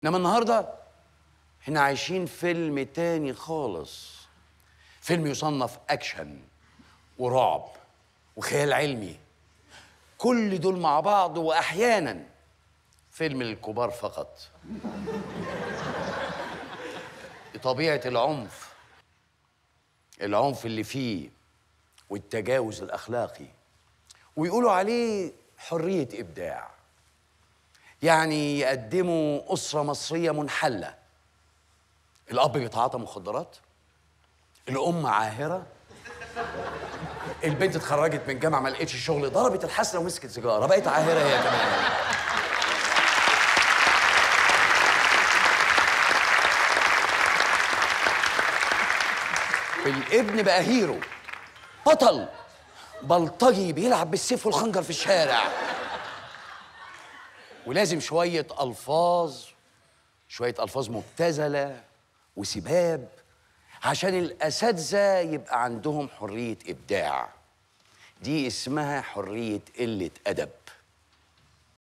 انما النهارده احنا عايشين فيلم تاني خالص فيلم يصنف اكشن ورعب وخيال علمي كل دول مع بعض واحيانا فيلم للكبار فقط طبيعه العنف العنف اللي فيه والتجاوز الاخلاقي ويقولوا عليه حريه ابداع يعني يقدموا اسره مصريه منحله الاب بيتعاطى مخدرات الام عاهره البنت اتخرجت من الجامعه ما لقيتش شغل ضربت الحسنه ومسكت سيجاره بقت عاهره هي كمان الابن بقى هيرو بطل بلطجي بيلعب بالسيف والخنجر في الشارع ولازم شوية ألفاظ شوية ألفاظ مبتذلة وسباب عشان الأساتذة يبقى عندهم حرية إبداع دي اسمها حرية قلة أدب